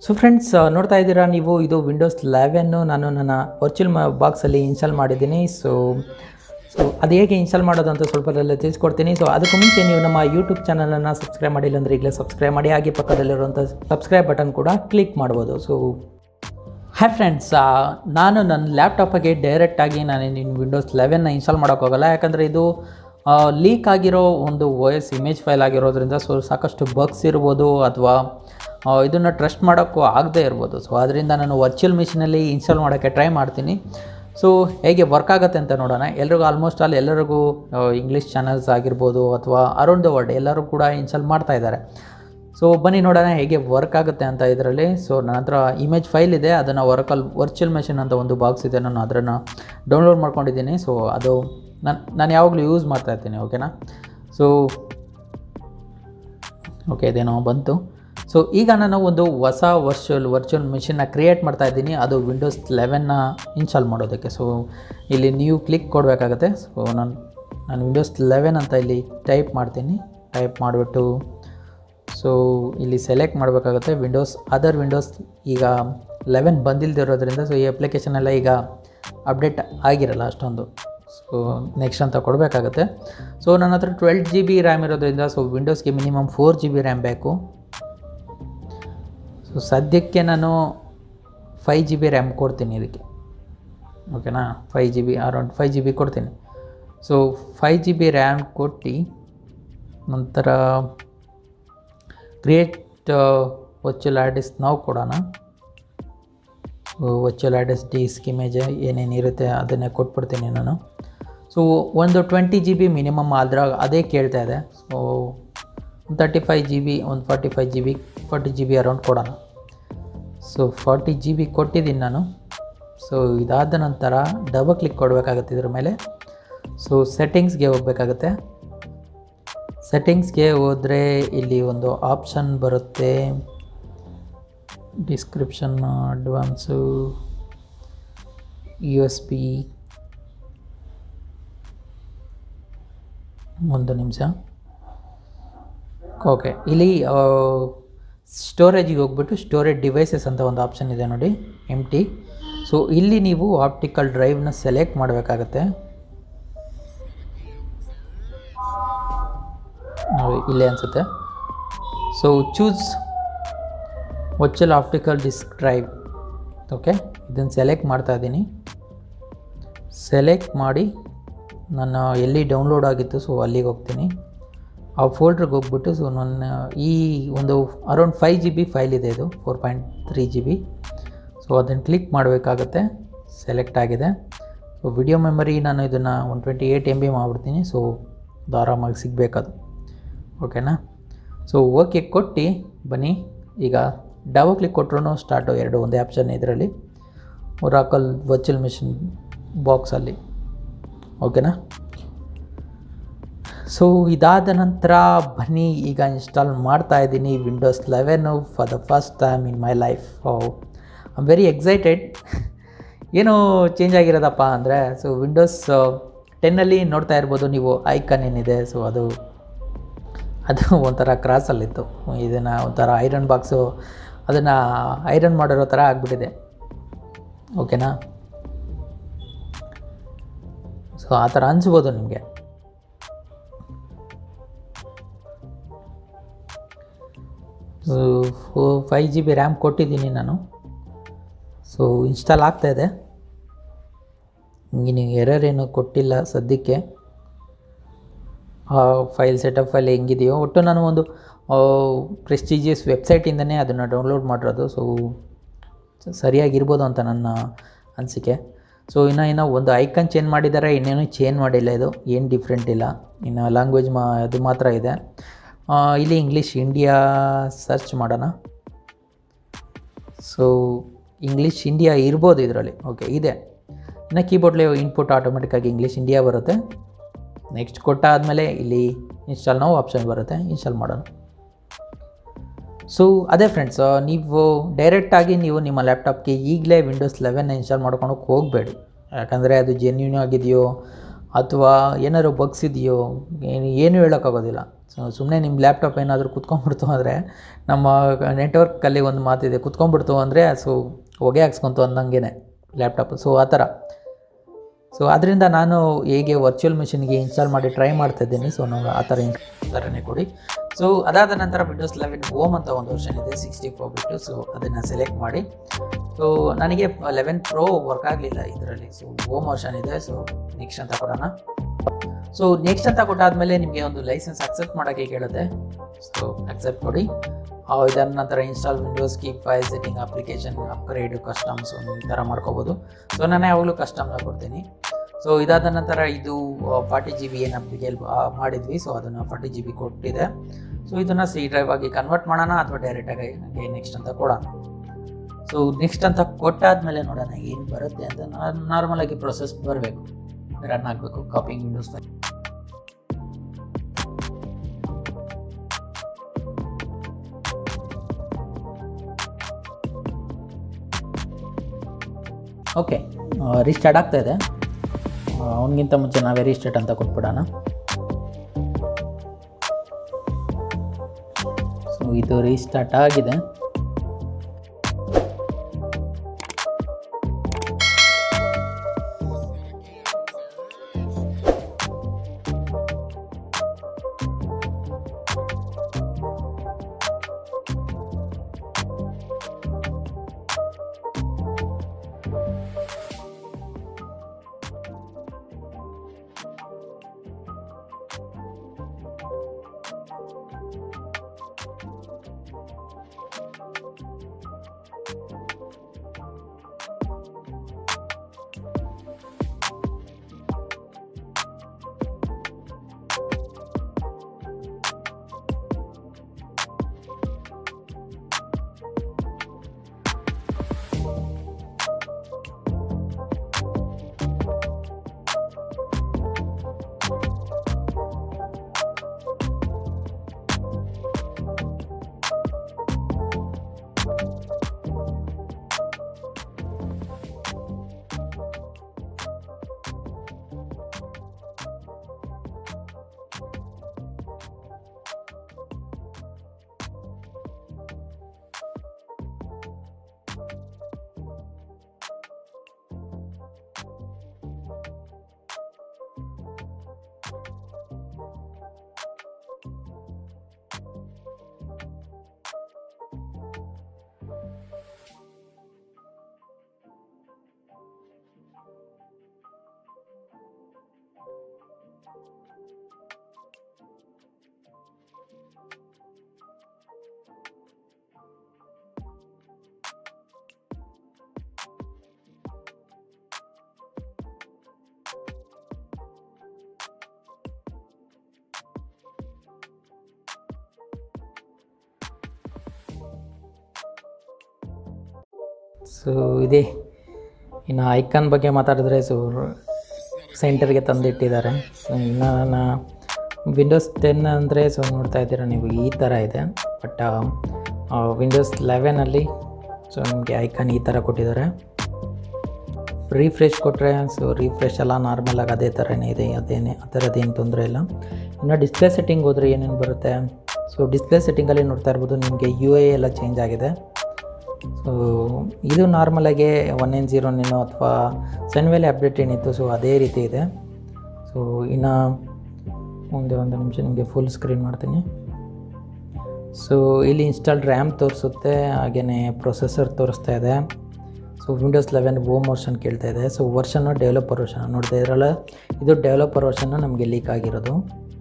so friends ನೋಡ್ತಾ ಇದ್ದೀರಾ ನೀವು ಇದು ವಿಂಡೋಸ್ ಲೆವೆನ್ನು ನಾನು ನನ್ನ ವರ್ಚುವಲ್ ಬಾಕ್ಸಲ್ಲಿ ಇನ್ಸ್ಟಾಲ್ ಮಾಡಿದ್ದೀನಿ ಸೊ ಸೊ ಅದು ಹೇಗೆ ಇನ್ಸ್ಟಾಲ್ ಮಾಡೋದು ಅಂತ ಸ್ವಲ್ಪದಲ್ಲೇ ತಿಳಿಸ್ಕೊಡ್ತೀನಿ ಸೊ ಅದಕ್ಕೂ ಮುಂಚೆ ನೀವು ನಮ್ಮ ಯೂಟ್ಯೂಬ್ ಚಾನಲನ್ನು ಸಬ್ಸ್ಕ್ರೈಬ್ ಮಾಡಿಲ್ಲ ಅಂದರೆ ಈಗಲೇ ಸಬ್ಸ್ಕ್ರೈಬ್ ಮಾಡಿ ಹಾಗೆ ಪಕ್ಕದಲ್ಲಿರುವಂಥ ಸಬ್ಸ್ಕ್ರೈಬ್ ಬಟನ್ ಕೂಡ ಕ್ಲಿಕ್ ಮಾಡ್ಬೋದು ಸೊ ಹಾಯ್ ಫ್ರೆಂಡ್ಸ್ ನಾನು ನನ್ನ ಲ್ಯಾಪ್ಟಾಪಿಗೆ ಡೈರೆಕ್ಟಾಗಿ ನಾನು ಇನ್ನು ವಿಂಡೋಸ್ ಲೆವೆನ್ನ ಇನ್ಸ್ಟಾಲ್ ಮಾಡೋಕ್ಕೋಗಲ್ಲ ಯಾಕಂದರೆ ಇದು ಲೀಕ್ ಆಗಿರೋ ಒಂದು ವಾಯ್ಸ್ ಇಮೇಜ್ ಫೈಲ್ ಆಗಿರೋದ್ರಿಂದ ಸೊ ಸಾಕಷ್ಟು ಬಗ್ಸ್ ಇರ್ಬೋದು ಅಥವಾ ಇದನ್ನು ಟ್ರಸ್ಟ್ ಮಾಡೋಕ್ಕೂ ಆಗದೇ ಇರ್ಬೋದು ಸೊ ಅದರಿಂದ ನಾನು ವರ್ಚುವಲ್ ಮಿಷಿನಲ್ಲಿ ಇನ್ಸ್ಟಾಲ್ ಮಾಡೋಕ್ಕೆ ಟ್ರೈ ಮಾಡ್ತೀನಿ ಸೊ ಹೇಗೆ ವರ್ಕ್ ಆಗುತ್ತೆ ಅಂತ ನೋಡೋಣ ಎಲ್ರಿಗೂ ಆಲ್ಮೋಸ್ಟ್ ಆಲ್ ಎಲ್ಲರಿಗೂ ಇಂಗ್ಲೀಷ್ ಚಾನಲ್ಸ್ ಆಗಿರ್ಬೋದು ಅಥವಾ ಅರೌಂಡ್ ದ ವರ್ಲ್ಡ್ ಎಲ್ಲರೂ ಕೂಡ ಇನ್ಸ್ಟಾಲ್ ಮಾಡ್ತಾ ಇದ್ದಾರೆ ಸೊ ಬನ್ನಿ ನೋಡೋಣ ಹೇಗೆ ವರ್ಕ್ ಆಗುತ್ತೆ ಅಂತ ಇದರಲ್ಲಿ ಸೊ ನನ್ನ ಹತ್ರ ಇಮೇಜ್ ಫೈಲ್ ಇದೆ ಅದನ್ನು ವರ್ಕಲ್ ವರ್ಚುವಲ್ ಮೆಷಿನ್ ಅಂತ ಒಂದು ಬಾಕ್ಸ್ ಇದೆ ನಾನು ಅದನ್ನು ಡೌನ್ಲೋಡ್ ಮಾಡ್ಕೊಂಡಿದ್ದೀನಿ ಸೊ ಅದು ನಾನು ನಾನು ಯಾವಾಗಲೂ ಯೂಸ್ ಮಾಡ್ತಾ ಇರ್ತೀನಿ ಓಕೆನಾ ಸೊ ಓಕೆ ಇದೇನೋ ಬಂತು ಸೊ ಈಗ ನಾನು ಒಂದು ಹೊಸ ವರ್ಚುವಲ್ ವರ್ಚುವಲ್ ಮಿಷಿನ್ನ ಕ್ರಿಯೇಟ್ ಮಾಡ್ತಾ ಇದ್ದೀನಿ ಅದು ವಿಂಡೋಸ್ ಲೆವೆನ್ನ ಇನ್ಸ್ಟಾಲ್ ಮಾಡೋದಕ್ಕೆ ಸೊ ಇಲ್ಲಿ ನೀವು ಕ್ಲಿಕ್ ಕೊಡಬೇಕಾಗತ್ತೆ ಸೊ ನಾನು ನಾನು ವಿಂಡೋಸ್ ಲೆವೆನ್ ಅಂತ ಇಲ್ಲಿ ಟೈಪ್ ಮಾಡ್ತೀನಿ ಟೈಪ್ ಮಾಡಿಬಿಟ್ಟು ಸೊ ಇಲ್ಲಿ ಸೆಲೆಕ್ಟ್ ಮಾಡಬೇಕಾಗುತ್ತೆ ವಿಂಡೋಸ್ ಅದರ್ ವಿಂಡೋಸ್ ಈಗ ಲೆವೆನ್ ಬಂದಿಲ್ದಿರೋದ್ರಿಂದ ಸೊ ಈ ಅಪ್ಲಿಕೇಶನ್ ಎಲ್ಲ ಈಗ ಅಪ್ಡೇಟ್ ಆಗಿರಲ್ಲ ಅಷ್ಟೊಂದು ಸೊ ನೆಕ್ಸ್ಟ್ ಅಂತ ಕೊಡಬೇಕಾಗುತ್ತೆ ಸೊ ನನ್ನ ಹತ್ರ ಟ್ವೆಲ್ ಜಿ ಬಿ ರ್ಯಾಮ್ ಇರೋದ್ರಿಂದ ಸೊ ವಿಂಡೋಸ್ಗೆ minimum four G B RAM ಬೇಕು ಸೊ ಸದ್ಯಕ್ಕೆ ನಾನು ಫೈ ಜಿ ಬಿ ರ್ಯಾಮ್ ಕೊಡ್ತೀನಿ ಇದಕ್ಕೆ ಓಕೆನಾ five G B around five G B ಕೊಡ್ತೀನಿ so five G B RAM ಕೊಟ್ಟು ನಂತರ ಕ್ರಿಯೇಟ್ ವರ್ಚುವಲ್ ಆರ್ಟಿಸ್ ನಾವು ಕೊಡೋಣ ವರ್ಚುವಲ್ ಆರ್ಟಿಸ್ ಡಿಸ್ಕ್ ಇಮೇಜ್ ಏನೇನಿರುತ್ತೆ ಅದನ್ನೇ ಕೊಟ್ಬಿಡ್ತೀನಿ ನಾನು ಸೊ ಒಂದು ಟ್ವೆಂಟಿ ಜಿ ಬಿ ಮಿನಿಮಮ್ ಆದ್ರೆ ಅದೇ ಕೇಳ್ತಾ ಇದೆ ಸೊ ಒಂದು ತರ್ಟಿ ಫೈವ್ ಜಿ ಬಿ ಒಂದು forty five G B forty G B around ಕೊಡೋಣ ಸೊ ಫಾರ್ಟಿ ಜಿ ಬಿ ಕೊಟ್ಟಿದ್ದೀನಿ ನಾನು ಸೊ ಇದಾದ ನಂತರ ಡಬಲ್ ಕ್ಲಿಕ್ ಕೊಡಬೇಕಾಗುತ್ತೆ ಇದ್ರ ಮೇಲೆ ಸೊ ಸೆಟ್ಟಿಂಗ್ಸ್ಗೆ ಹೋಗಬೇಕಾಗುತ್ತೆ ಸೆಟ್ಟಿಂಗ್ಸ್ಗೆ ಹೋದರೆ ಇಲ್ಲಿ ಒಂದು ಆಪ್ಷನ್ ಬರುತ್ತೆ description advance U S B ಒಂದು ನಿಮಿಷ ಓಕೆ ಇಲ್ಲಿ ಸ್ಟೋರೇಜಿಗೆ ಹೋಗ್ಬಿಟ್ಟು ಸ್ಟೋರೇಜ್ ಡಿವೈಸಸ್ ಅಂತ ಒಂದು ಆಪ್ಷನ್ ಇದೆ ನೋಡಿ ಎಮ್ ಟಿ ಸೊ ಇಲ್ಲಿ ನೀವು ಆಪ್ಟಿಕಲ್ ಡ್ರೈವ್ನ ಸೆಲೆಕ್ಟ್ ಮಾಡಬೇಕಾಗತ್ತೆ ಇಲ್ಲೇ ಅನಿಸುತ್ತೆ so choose virtual optical disk drive okay ಇದನ್ನು ಸೆಲೆಕ್ಟ್ ಮಾಡ್ತಾ ಇದ್ದೀನಿ ಸೆಲೆಕ್ಟ್ ಮಾಡಿ ನನ್ನ ಎಲ್ಲಿ ಡೌನ್ಲೋಡ್ ಆಗಿತ್ತು ಸೊ ಅಲ್ಲಿಗೆ ಹೋಗ್ತೀನಿ ಆ ಫೋಲ್ಡ್ರಿಗೆ ಹೋಗ್ಬಿಟ್ಟು ಸೊ ನನ್ನ ಈ ಒಂದು around five G B file ಇದೆ ಇದು four point three G B so ಅದನ್ನು ಕ್ಲಿಕ್ ಮಾಡಬೇಕಾಗತ್ತೆ ಸೆಲೆಕ್ಟ್ ಆಗಿದೆ ಸೊ ವಿಡಿಯೋ ಮೆಮರಿ ನಾನು ಇದನ್ನು one twenty eight M B ಮಾಡಿಬಿಡ್ತೀನಿ ಸೊ ಅದು ಆರಾಮಾಗಿ ಸಿಗಬೇಕದು ಓಕೆನಾ ಸೊ ಓಕೆ ಕೊಟ್ಟು ಬನ್ನಿ ಈಗ ಡಬಲ್ ಕ್ಲಿಕ್ ಕೊಟ್ಟರು ಸ್ಟಾರ್ಟು ಎರಡು ಒಂದೇ ಆಪ್ಷನ್ ಇದರಲ್ಲಿ ಒರಾಕಲ್ ವರ್ಚುವಲ್ ಮಿಷಿನ್ ಬಾಕ್ಸಲ್ಲಿ ಓಕೆನಾ ಸೊ ಇದಾದ ನಂತರ ಬನ್ನಿ ಈಗ ಇನ್ಸ್ಟಾಲ್ ಮಾಡ್ತಾ ಇದ್ದೀನಿ Windows eleven for the first time in my life oh I am very excited ಏನು ಚೇಂಜ್ ಆಗಿರೋದಪ್ಪ ಅಂದರೆ ಸೊ ವಿಂಡೋಸ್ ಟೆನ್ನಲ್ಲಿ ನೋಡ್ತಾ ಇರ್ಬೋದು ನೀವು ಐಕನ್ ಏನಿದೆ ಸೊ ಅದು ಅದು ಒಂಥರ ಕ್ರಾಸಲ್ಲಿತ್ತು ಇದನ್ನು ಒಂಥರ ಐರನ್ ಬಾಕ್ಸು ಅದನ್ನು ಐರನ್ ಮಾಡಿರೋ ಥರ ಆಗಿಬಿಟ್ಟಿದೆ ಓಕೆನಾ ಸೊ ಆ ಥರ ಅನಿಸ್ಬೋದು ನಿಮಗೆ four five G B RAM ಕೊಟ್ಟಿದ್ದೀನಿ ನಾನು ಸೊ ಇನ್ಸ್ಟಾಲ್ ಆಗ್ತಾಯಿದೆ ಹಿಂಗೆ ಎರರ್ ಏನು ಕೊಟ್ಟಿಲ್ಲ ಸದ್ಯಕ್ಕೆ ಫೈಲ್ ಸೆಟಪ್ ಫೈಲ್ ಹೆಂಗಿದೆಯೋ ಒಟ್ಟು ನಾನು ಒಂದು ಪ್ರೆಸ್ಟೀಜಿಯಸ್ ವೆಬ್ಸೈಟಿಂದನೇ ಅದನ್ನು ಡೌನ್ಲೋಡ್ ಮಾಡಿರೋದು ಸೊ ಸರಿಯಾಗಿರ್ಬೋದು ಅಂತ ನನ್ನ ಅನಿಸಿಕೆ ಸೊ ಇನ್ನು ಇನ್ನು ಒಂದು ಐಕನ್ ಚೇಂಜ್ ಮಾಡಿದ್ದಾರೆ ಇನ್ನೇನು ಚೇಂಜ್ ಮಾಡಿಲ್ಲ ಇದು ಏನು ಡಿಫ್ರೆಂಟ್ ಇಲ್ಲ ಇನ್ನು ಲ್ಯಾಂಗ್ವೇಜ್ ಮಾ ಅದು ಮಾತ್ರ ಇದೆ ಇಲ್ಲಿ ಇಂಗ್ಲೀಷ್ ಇಂಡಿಯಾ ಸರ್ಚ್ ಮಾಡೋಣ ಸೊ ಇಂಗ್ಲೀಷ್ ಇಂಡಿಯಾ ಇರ್ಬೋದು ಇದರಲ್ಲಿ ಓಕೆ ಇದೆ ಇನ್ನು ಕೀಬೋರ್ಡ್ಲಿ ಇನ್ಪುಟ್ ಆಟೋಮೆಟಿಕ್ಕಾಗಿ ಇಂಗ್ಲೀಷ್ ಇಂಡಿಯಾ ಬರುತ್ತೆ ನೆಕ್ಸ್ಟ್ ಕೊಟ್ಟಾದಮೇಲೆ ಇಲ್ಲಿ ಇನ್ಸ್ಟಾಲ್ ನಾವು ಆಪ್ಷನ್ ಬರುತ್ತೆ ಇನ್ಸ್ಟಾಲ್ ಮಾಡೋಣ ಸೊ ಅದೇ ಫ್ರೆಂಡ್ಸ್ ನೀವು ಡೈರೆಕ್ಟಾಗಿ ನೀವು ನಿಮ್ಮ ಲ್ಯಾಪ್ಟಾಪ್ಗೆ ಈಗಲೇ ವಿಂಡೋಸ್ ಲೆವೆನ್ನ ಇನ್ಸ್ಟಾಲ್ ಮಾಡ್ಕೊಳಕ್ಕೆ ಹೋಗಬೇಡಿ ಯಾಕಂದರೆ ಅದು ಜೆನ್ಯೂನ್ ಆಗಿದೆಯೋ ಅಥವಾ ಏನಾದ್ರು ಬಗ್ಸ್ ಇದೆಯೋ ಏನು ಏನು ಹೇಳೋಕ್ಕಾಗೋದಿಲ್ಲ ಸೊ ಸುಮ್ಮನೆ ನಿಮ್ಮ ಲ್ಯಾಪ್ಟಾಪ್ ಏನಾದರೂ ಕುತ್ಕೊಂಡ್ಬಿಡ್ತು ಅಂದರೆ ನಮ್ಮ ನೆಟ್ವರ್ಕಲ್ಲಿ ಒಂದು ಮಾತಿದೆ ಕುತ್ಕೊಂಡ್ಬಿಡ್ತು ಅಂದರೆ ಸೊ ಹೊಗೆ ಹಾಕ್ಸ್ಕೊಂತು ಅಂದಂಗೆ ಲ್ಯಾಪ್ಟಾಪ್ ಸೊ ಆ ಥರ ಸೊ ಅದರಿಂದ ನಾನು ಹೇಗೆ ವರ್ಚುವಲ್ ಮಿಷಿನ್ಗೆ ಇನ್ಸ್ಟಾಲ್ ಮಾಡಿ ಟ್ರೈ ಮಾಡ್ತಾ ಇದ್ದೀನಿ ಸೊ ನಾವು ಆ ಥರ ಥರನೇ ಕೊಡಿ ಸೊ ಅದಾದ ನಂತರ ವಿಂಡೋಸ್ ಲೆವೆನ್ ಹೋಮ್ ಅಂತ ಒಂದು ವರ್ಷನ್ ಇದೆ ಸಿಕ್ಸ್ಟಿ ಫೋರ್ ಬಿಟ್ಟು ಸೊ ಅದನ್ನು ಸೆಲೆಕ್ಟ್ ಮಾಡಿ ಸೊ ನನಗೆ ಲೆವೆನ್ ಪ್ರೋ ವರ್ಕ್ ಆಗಲಿಲ್ಲ ಇದರಲ್ಲಿ ಸೊ ಹೋಮ್ ವರ್ಷನ್ ಇದೆ ಸೊ ನೆಕ್ಸ್ಟ್ ಅಂತ ಕೊಡೋಣ ಸೊ ನೆಕ್ಸ್ಟ್ ಅಂತ ಕೊಟ್ಟಾದ್ಮೇಲೆ ನಿಮಗೆ ಒಂದು ಲೈಸೆನ್ಸ್ ಅಕ್ಸೆಪ್ಟ್ ಮಾಡೋಕ್ಕೆ ಕೇಳುತ್ತೆ ಸೊ ಅಕ್ಸೆಪ್ಟ್ ಕೊಡಿ ಆ, ಇದಾದ ನಂತರ install Windows keep file setting application upgrade customs ಈ ಥರ ಮಾಡ್ಕೋಬೋದು ಸೊ ನಾನು ಯಾವಾಗಲೂ ಕಸ್ಟಮ್ನ ಕೊಡ್ತೀನಿ ಸೊ ಇದಾದ ನಂತರ ಇದು ಫಾರ್ಟಿ ಜಿ ಬಿ ಏನು ನಮಗೆ ಮಾಡಿದ್ವಿ ಸೊ ಅದನ್ನು ಫಾರ್ಟಿ ಜಿ ಬಿ ಕೊಟ್ಟಿದೆ ಸೊ ಇದನ್ನು ಸಿ ಡ್ರೈವ್ ಆಗಿ ಕನ್ವರ್ಟ್ ಮಾಡೋಣ ಅಥವಾ ಡೈರೆಕ್ಟಾಗಿ ನನಗೆ ನೆಕ್ಸ್ಟ್ ಅಂತ ಕೊಡೋಣ ಸೊ ನೆಕ್ಸ್ಟ್ ಅಂತ ಕೊಟ್ಟಾದ್ಮೇಲೆ ನೋಡೋಣ ಏನು ಬರುತ್ತೆ ಅಂತ ನಾರ್ಮಲಾಗಿ ಪ್ರೊಸೆಸ್ ಬರಬೇಕು ರನ್ ಆಗಬೇಕು copying Windows file okay restart ಆಗ್ತಾ ಇದೆ ಅವನಿಗಿಂತ ಮುಂಚೆ ನಾವೇ ರೀಸ್ಟಾರ್ಟ್ ಅಂತ ಕೊಟ್ಬಿಡೋಣ ಸೊ ಇದು ರೀಸ್ಟಾರ್ಟ್ ಆಗಿದೆ ಸೊ ಇದೆ ಇನ್ನು ಐಕಾನ್ ಬಗ್ಗೆ ಮಾತಾಡಿದ್ರೆ ಸೊ ಸೆಂಟರ್ಗೆ ತಂದಿಟ್ಟಿದ್ದಾರೆ ಸೊ ಇನ್ನು ನಾನು ವಿಂಡೋಸ್ ಟೆನ್ ಅಂದರೆ ಸೊ ನೋಡ್ತಾ ಇದ್ದೀರಾ ನೀವು ಈ ಥರ ಇದೆ ಬಟ್ ವಿಂಡೋಸ್ ಲೆವೆನಲ್ಲಿ ಸೊ ನಿಮಗೆ ಐಕಾನ್ ಈ ಥರ ಕೊಟ್ಟಿದ್ದಾರೆ ರೀಫ್ರೆಶ್ ಕೊಟ್ಟರೆ ಸೊ ರೀಫ್ರೆಶ್ ಎಲ್ಲ ನಾರ್ಮಲಾಗಿ ಅದೇ ಥರನೇ ಇದೆ ಅದೇನೇ ಆ ಥರದ್ದೇನು ತೊಂದರೆ ಇಲ್ಲ ಇನ್ನು ಡಿಸ್ಪ್ಲೇ ಸೆಟ್ಟಿಂಗ್ ಹೋದರೆ ಏನೇನು ಬರುತ್ತೆ ಸೊ ಡಿಸ್ಪ್ಲೇ ಸೆಟ್ಟಿಂಗಲ್ಲಿ ನೋಡ್ತಾ ಇರ್ಬೋದು ನಿಮಗೆ ಯು ಎ ಎಲ್ಲ ಚೇಂಜ್ ಆಗಿದೆ ಸೊ ಇದು ನಾರ್ಮಲಾಗಿ ಒನ್ ನೈನ್ ಜೀರೋ ನೀನು ಅಥವಾ ಸನ್ವೇಲೆ ಅಪ್ಡೇಟ್ ಏನಿತ್ತು ಸೊ ಅದೇ ರೀತಿ ಇದೆ ಸೊ ಇನ್ನು ಒಂದೇ ಒಂದು ನಿಮಿಷ ನಿಮಗೆ ಫುಲ್ ಸ್ಕ್ರೀನ್ ಮಾಡ್ತೀನಿ ಸೊ ಇಲ್ಲಿ ಇನ್ಸ್ಟಾಲ್ಡ್ ರ್ಯಾಮ್ ತೋರಿಸುತ್ತೆ ಹಾಗೆಯೇ ಪ್ರೊಸೆಸರ್ ತೋರಿಸ್ತಾ ಇದೆ so Windows eleven home version ಕೇಳ್ತಾ ಇದೆ ಸೊ ವರ್ಷನ್ನು ಡೆವಲಪರ್ ವರ್ಷನ್ ನೋಡ್ತಾ ಇದ್ರಲ್ಲ ಇದು ಡೆವಲಪರ್ ವರ್ಷನ್ನು ನಮಗೆ ಲೀಕ್ ಆಗಿರೋದು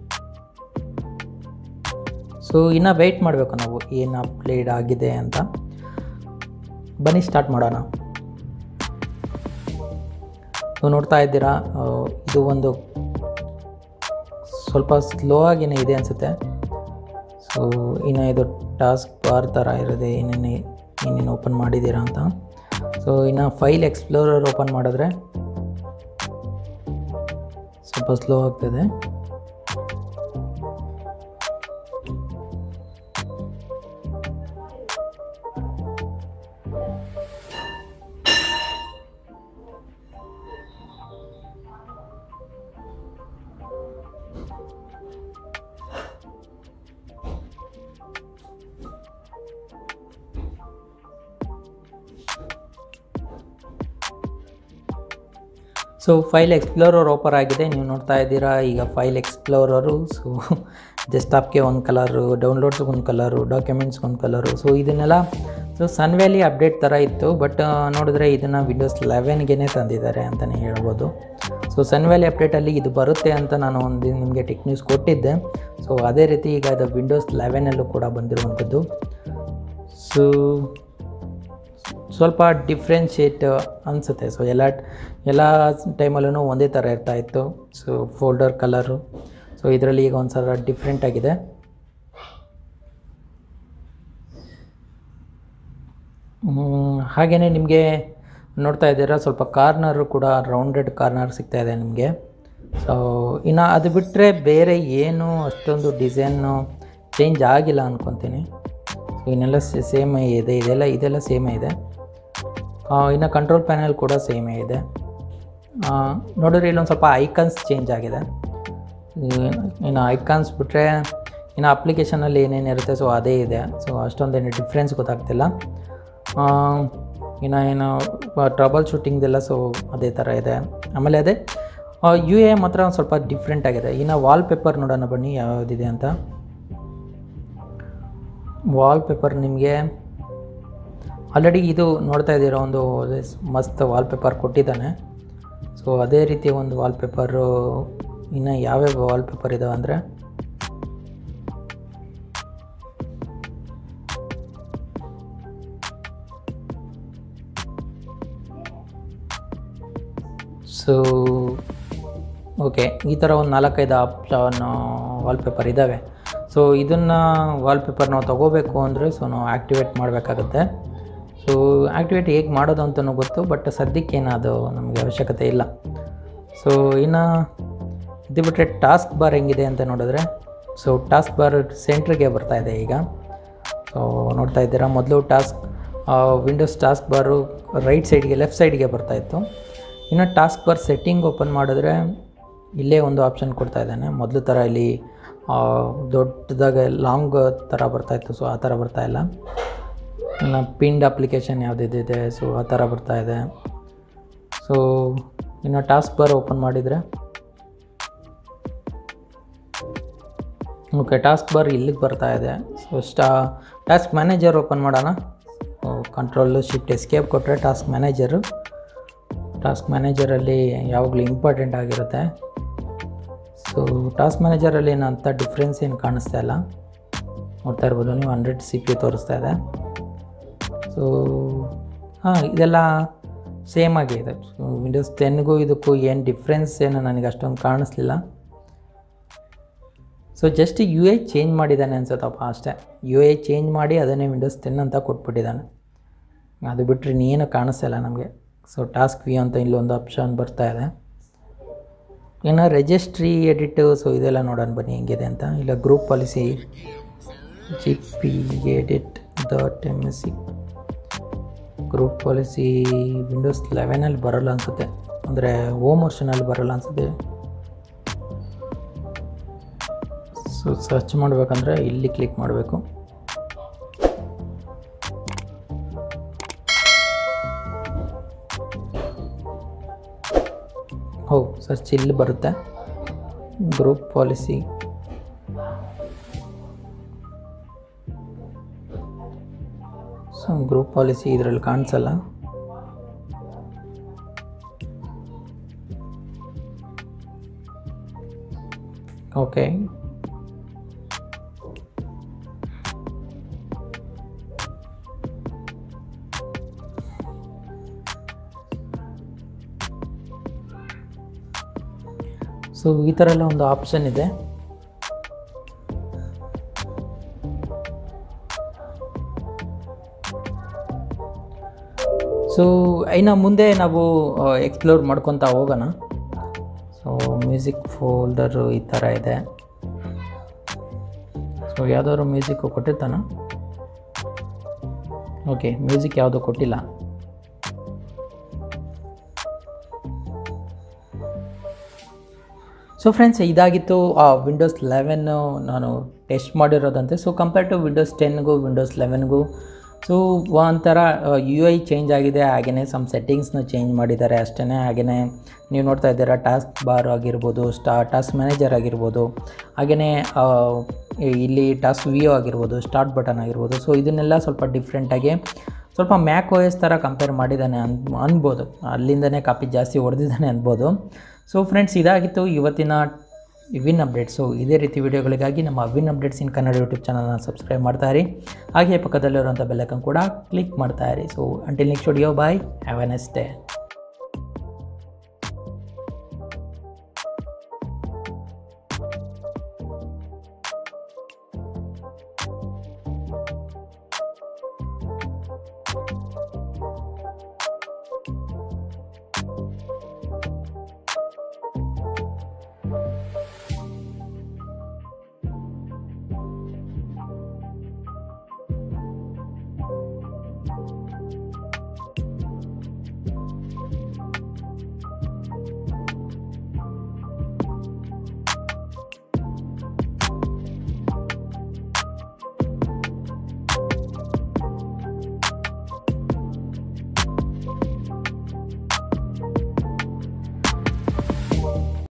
ಸೊ ಇನ್ನು ವೆಯ್ಟ್ ಮಾಡಬೇಕು ನಾವು ಏನು ಅಪ್ಗ್ರೇಡ್ ಆಗಿದೆ ಅಂತ ಬನ್ನಿ ಸ್ಟಾರ್ಟ್ ಮಾಡೋಣ ನೀವು ನೋಡ್ತಾ ಇದ್ದೀರಾ ಆ, ಇದು ಒಂದು ಸ್ವಲ್ಪ ಸ್ಲೋ ಆಗಿನೇ ಇದೆ ಅನಿಸುತ್ತೆ ಸೊ ಇನ್ನು ಇದು ಟಾಸ್ಕ್ ಬಾರ್ ಥರ ಇರೋದೆ ಏನೇನು ಏನೇನು ಓಪನ್ ಮಾಡಿದ್ದೀರಾ ಅಂತ ಸೊ ಇನ್ನು ಫೈಲ್ ಎಕ್ಸ್ಪ್ಲೋರರ್ ಓಪನ್ ಮಾಡಿದ್ರೆ ಸ್ವಲ್ಪ ಸ್ಲೋ ಆಗ್ತದೆ ಸೊ ಫೈಲ್ ಎಕ್ಸ್ಪ್ಲೋರರ್ ಓಪನ್ ಆಗಿದೆ ನೀವು ನೋಡ್ತಾ ಇದ್ದೀರಾ ಈಗ ಫೈಲ್ ಎಕ್ಸ್ಪ್ಲೋರರು ಸೊ ಡೆಸ್ಕ್ಟಾಪ್ಗೆ ಒಂದು ಕಲರು ಡೌನ್ಲೋಡ್ಸ್ಗೆ ಒಂದು ಕಲರು ಡಾಕ್ಯುಮೆಂಟ್ಸ್ಗೆ ಒಂದು ಕಲರು ಸೊ ಇದನ್ನೆಲ್ಲ ಸೊ ಸನ್ ವ್ಯಾಲಿ ಅಪ್ಡೇಟ್ ಥರ ಇತ್ತು ಬಟ್ ನೋಡಿದ್ರೆ ಇದನ್ನು ವಿಂಡೋಸ್ ಲೆವೆನ್ಗೆ ತಂದಿದ್ದಾರೆ ಅಂತಲೇ ಹೇಳ್ಬೋದು ಸೊ ಸನ್ ವ್ಯಾಲಿ ಅಪ್ಡೇಟಲ್ಲಿ ಇದು ಬರುತ್ತೆ ಅಂತ ನಾನು ಒಂದು ನಿಮಗೆ ಟೆಕ್ ನ್ಯೂಸ್ ಕೊಟ್ಟಿದ್ದೆ ಸೊ ಅದೇ ರೀತಿ ಈಗ ಅದು ವಿಂಡೋಸ್ ಲೆವೆನಲ್ಲೂ ಕೂಡ ಬಂದಿರುವಂಥದ್ದು ಸೊ ಸ್ವಲ್ಪ ಡಿಫ್ರೆನ್ಷಿಯೇಟ್ ಅನಿಸುತ್ತೆ ಸೊ ಎಲ್ಲ ಎಲ್ಲ ಟೈಮಲ್ಲೂ ಒಂದೇ ಥರ ಇರ್ತಾ ಇತ್ತು ಸೊ ಫೋಲ್ಡರ್ ಕಲರು ಸೊ ಇದರಲ್ಲಿ ಈಗ ಒಂದು ಸಲ ಡಿಫ್ರೆಂಟ್ ಆಗಿದೆ ಹಾಗೆಯೇ ನಿಮಗೆ ನೋಡ್ತಾ ಇದ್ದೀರಾ ಸ್ವಲ್ಪ ಕಾರ್ನರು ಕೂಡ ರೌಂಡೆಡ್ ಕಾರ್ನರ್ ಸಿಗ್ತಾ ಇದೆ ನಿಮಗೆ ಸೊ ಇನ್ನು ಅದು ಬಿಟ್ಟರೆ ಬೇರೆ ಏನು ಅಷ್ಟೊಂದು ಡಿಸೈನು ಚೇಂಜ್ ಆಗಿಲ್ಲ ಅಂದ್ಕೊತೀನಿ ಸೊ ಇನ್ನೆಲ್ಲ ಸೇಮ್ ಇದೆ ಇದೆಲ್ಲ ಇದೆಲ್ಲ ಸೇಮೇ ಇದೆ ಆ, ಇನ್ನು ಕಂಟ್ರೋಲ್ ಪ್ಯಾನೆಲ್ ಕೂಡ ಸೇಮೇ ಇದೆ ಆ, ನೋಡಿದ್ರೆ ಇಲ್ಲೊಂದು ಸ್ವಲ್ಪ ಐಕನ್ಸ್ ಚೇಂಜ್ ಆಗಿದೆ ಇನ್ನು- ಇನ್ನು ಐಕಾನ್ಸ್ ಬಿಟ್ಟರೆ ಇನ್ನು ಅಪ್ಲಿಕೇಶನಲ್ಲಿ ಏನೇನಿರುತ್ತೆ ಸೊ ಅದೇ ಇದೆ ಸೊ ಅಷ್ಟೊಂದೇನು ಡಿಫ್ರೆನ್ಸ್ ಗೊತ್ತಾಗ್ತಿಲ್ಲ ಆ, ಇನ್ನು ಏನು ಟ್ರಬಲ್ ಶೂಟಿಂಗ್ದೆಲ್ಲ ಸೊ ಅದೇ ಥರ ಇದೆ ಆಮೇಲೆ ಅದೇ ಯು ಎ ಮಾತ್ರ ಒಂದು ಸ್ವಲ್ಪ ಡಿಫ್ರೆಂಟ್ ಆಗಿದೆ ಇನ್ನು ವಾಲ್ಪೇಪರ್ ನೋಡೋಣ ಬನ್ನಿ ಯಾವುದಿದೆ ಅಂತ ವಾಲ್ಪೇಪರ್ ನಿಮಗೆ ಆಲ್ರೆಡಿ ಇದು ನೋಡ್ತಾ ಇದ್ದೀರೋ ಒಂದು ಮಸ್ತ್ ವಾಲ್ಪೇಪರ್ ಕೊಟ್ಟಿದ್ದಾನೆ ಸೊ ಅದೇ ರೀತಿ ಒಂದು ವಾಲ್ಪೇಪರು ಇನ್ನು ಯಾವ್ಯಾವ ವಾಲ್ಪೇಪರ್ ಇದಾವೆ ಅಂದರೆ ಸೊ ಓಕೆ ಈ ಥರ ಒಂದು ನಾಲ್ಕೈದು ಆಪ್ಷನ್ ವಾಲ್ಪೇಪರ್ ಇದ್ದಾವೆ ಸೊ ಇದನ್ನು ವಾಲ್ಪೇಪರ್ ನಾವು ತೊಗೋಬೇಕು ಅಂದರೆ ಸೊ ನಾವು ಆ್ಯಕ್ಟಿವೇಟ್ ಮಾಡಬೇಕಾಗುತ್ತೆ ಸೊ ಆ್ಯಕ್ಟಿವೇಟ್ ಹೇಗೆ ಮಾಡೋದು ಅಂತಲೂ ಗೊತ್ತು ಬಟ್ ಸದ್ಯಕ್ಕೇನು ಅದು ನಮಗೆ ಅವಶ್ಯಕತೆ ಇಲ್ಲ ಸೊ ಇನ್ನು ಇದು ಬಿಟ್ಟರೆ ಟಾಸ್ಕ್ ಬಾರ್ ಹೆಂಗಿದೆ ಅಂತ ನೋಡಿದ್ರೆ ಸೊ ಟಾಸ್ಕ್ ಬಾರ್ ಸೆಂಟ್ರಿಗೆ ಬರ್ತಾ ಇದೆ ಈಗ ಸೊ ನೋಡ್ತಾ ಇದ್ದೀರಾ ಮೊದಲು task Windows task bar right ಸೈಡ್ಗೆ ಲೆಫ್ಟ್ ಸೈಡ್ಗೆ ಬರ್ತಾ ಇತ್ತು ಇನ್ನು ಟಾಸ್ಕ್ ಬಾರ್ ಸೆಟ್ಟಿಂಗ್ ಓಪನ್ ಮಾಡಿದ್ರೆ ಇಲ್ಲೇ ಒಂದು ಆಪ್ಷನ್ ಕೊಡ್ತಾ ಇದ್ದಾನೆ ಮೊದಲು ಥರ ಇಲ್ಲಿ ಆ, ದೊಡ್ಡದಾಗ ಲಾಂಗ್ ಥರ ಬರ್ತಾ ಇತ್ತು ಸೊ ಆ ಥರ ಬರ್ತಾ ಇಲ್ಲ ಇನ್ನು ಪಿಂಡ್ ಅಪ್ಲಿಕೇಶನ್ ಯಾವುದಿದೆ ಸೊ ಆ ಥರ ಬರ್ತಾ ಇದೆ ಸೊ ಇನ್ನು ಟಾಸ್ಕ್ ಬಾರ್ ಓಪನ್ ಮಾಡಿದರೆ ಓಕೆ ಟಾಸ್ಕ್ ಬಾರ್ ಇಲ್ಲಿಗೆ ಬರ್ತಾ ಇದೆ ಸೊ ಸ್ಟಾ ಟಾಸ್ಕ್ ಮ್ಯಾನೇಜರ್ ಓಪನ್ ಮಾಡೋಣ ಕಂಟ್ರೋಲು ಶಿಫ್ಟ್ ಎಸ್ಕೇಪ್ ಕೊಟ್ಟರೆ ಟಾಸ್ಕ್ ಮ್ಯಾನೇಜರು ಟಾಸ್ಕ್ ಮ್ಯಾನೇಜರಲ್ಲಿ ಯಾವಾಗಲೂ ಇಂಪಾರ್ಟೆಂಟ್ ಆಗಿರುತ್ತೆ ಸೊ ಟಾಸ್ಕ್ ಮ್ಯಾನೇಜರಲ್ಲಿ ಏನು ಅಂಥ ಡಿಫ್ರೆನ್ಸ್ ಏನು ಕಾಣಿಸ್ತಾ ಇಲ್ಲ ನೋಡ್ತಾ ಇರ್ಬೋದು ನೀವು ಹಂಡ್ರೆಡ್ ಸಿ ಪಿ ತೋರಿಸ್ತಾ ಇದೆ ಸೊ ಹಾಂ ಇದೆಲ್ಲ ಸೇಮ್ ಆಗೇ ಇದೆ ಸೊ ವಿಂಡೋಸ್ ಟೆನ್ಗೂ ಇದಕ್ಕೂ ಏನು ಡಿಫ್ರೆನ್ಸ್ ಏನು ನನಗೆ ಅಷ್ಟೊಂದು ಕಾಣಿಸ್ಲಿಲ್ಲ so just U I change ಮಾಡಿದ್ದಾನೆ ಅನ್ಸುತ್ತಪ್ಪ ಅಷ್ಟೇ ಯು ಐ ಚೇಂಜ್ ಮಾಡಿ ಅದನ್ನೇ ವಿಂಡೋಸ್ ಟೆನ್ ಅಂತ ಕೊಟ್ಬಿಟ್ಟಿದ್ದಾನೆ ಅದು ಬಿಟ್ಟರೆ ಇನ್ನೇನು ಕಾಣಿಸ್ತಿಲ್ಲ ನಮಗೆ ಸೊ ಟಾಸ್ಕ್ ವಿ ಅಂತ ಇಲ್ಲೊಂದು ಆಪ್ಷನ್ ಬರ್ತಾ ಇದೆ ಇನ್ನು ರಿಜಿಸ್ಟ್ರಿ ಎಡಿಟು ಸೊ ಇದೆಲ್ಲ ನೋಡೋಣ ಬನ್ನಿ ಹೆಂಗಿದೆ ಅಂತ ಇಲ್ಲ group policy G P edit dot M S C group policy Windows ಲೆವೆನಲ್ಲಿ ಬರೋಲ್ಲ ಅನಿಸುತ್ತೆ ಅಂದರೆ ಹೋಮ್ ವರ್ಷನಲ್ಲಿ ಬರೋಲ್ಲ ಅನಿಸುತ್ತೆ ಸೊ ಸರ್ಚ್ ಮಾಡಬೇಕಂದ್ರೆ ಇಲ್ಲಿ ಕ್ಲಿಕ್ ಮಾಡಬೇಕು ಹೋ ಸರ್ಚ್ ಇಲ್ಲಿ ಬರುತ್ತೆ group policy so group policy ಇದರಲ್ಲಿ ಕಾಣಿಸಲ್ಲ ಓಕೆ ಸೊ ಈ ಥರ ಎಲ್ಲ ಒಂದು ಆಪ್ಷನ್ ಇದೆ ಸೊ ಇನ್ನು ಮುಂದೆ ನಾವು ಎಕ್ಸ್ಪ್ಲೋರ್ ಮಾಡ್ಕೊತಾ ಹೋಗೋಣ ಸೊ ಮ್ಯೂಸಿಕ್ ಫೋಲ್ಡರು ಈ ಥರ ಇದೆ ಸೊ ಯಾವುದಾದ್ರು ಮ್ಯೂಸಿಕ್ಕು ಕೊಟ್ಟಿರ್ತಾನ ಓಕೆ ಮ್ಯೂಸಿಕ್ ಯಾವುದೂ ಕೊಟ್ಟಿಲ್ಲ ಸೊ ಫ್ರೆಂಡ್ಸ್ ಇದಾಗಿತ್ತು ಆ ವಿಂಡೋಸ್ ಲೆವೆನ್ನು ನಾನು ಟೆಸ್ಟ್ ಮಾಡಿರೋದಂತೆ ಸೊ ಕಂಪೇರ್ ಟು ವಿಂಡೋಸ್ ಟೆನ್ಗೂ ವಿಂಡೋಸ್ ಲೆವೆನ್ಗೂ ಸೊ ಒಂಥರ ಯು ಐ ಚೇಂಜ್ ಆಗಿದೆ ಹಾಗೆಯೇ ಸಮ್ ಸೆಟ್ಟಿಂಗ್ಸ್ನ ಚೇಂಜ್ ಮಾಡಿದ್ದಾರೆ ಅಷ್ಟೇ ಹಾಗೆಯೇ ನೀವು ನೋಡ್ತಾ ಇದ್ದೀರಾ ಟಾಸ್ಕ್ ಬಾರ್ ಆಗಿರ್ಬೋದು ಸ್ಟಾ ಟಾಸ್ಕ್ ಮ್ಯಾನೇಜರ್ ಆಗಿರ್ಬೋದು ಹಾಗೆಯೇ ಇಲ್ಲಿ ಟಾಸ್ಕ್ ವಿಯೋ ಆಗಿರ್ಬೋದು ಸ್ಟಾರ್ಟ್ ಬಟನ್ ಆಗಿರ್ಬೋದು ಸೊ ಇದನ್ನೆಲ್ಲ ಸ್ವಲ್ಪ ಡಿಫ್ರೆಂಟಾಗಿ ಸ್ವಲ್ಪ ಮ್ಯಾಕ್ ಓ ಎಸ್ ಥರ ಕಂಪೇರ್ ಮಾಡಿದ್ದಾನೆ ಅನ್ ಅನ್ಬೋದು ಅಲ್ಲಿಂದನೇ ಕಾಪಿ ಜಾಸ್ತಿ ಹೊಡೆದಿದ್ದಾನೆ ಅನ್ಬೋದು ಸೊ ಫ್ರೆಂಡ್ಸ್ ಇದಾಗಿತ್ತು ಇವತ್ತಿನ ವಿನ್ ಅಪ್ಡೇಟ್ಸ್ ಸೊ ಇದೇ ರೀತಿ ವಿಡಿಯೋಗಳಿಗಾಗಿ ನಮ್ಮ Win Updates in Kannada YouTube ಚಾನಲ್ನ ಸಬ್ಸ್ಕ್ರೈಬ್ ಮಾಡ್ತಾ ಇರಿ ಹಾಗೆ ಪಕ್ಕದಲ್ಲಿರುವಂಥ ಬೆಲ್ಲೈಕನ್ ಕೂಡ ಕ್ಲಿಕ್ ಮಾಡ್ತಾ ಇರಿ so until next video bye have a nice day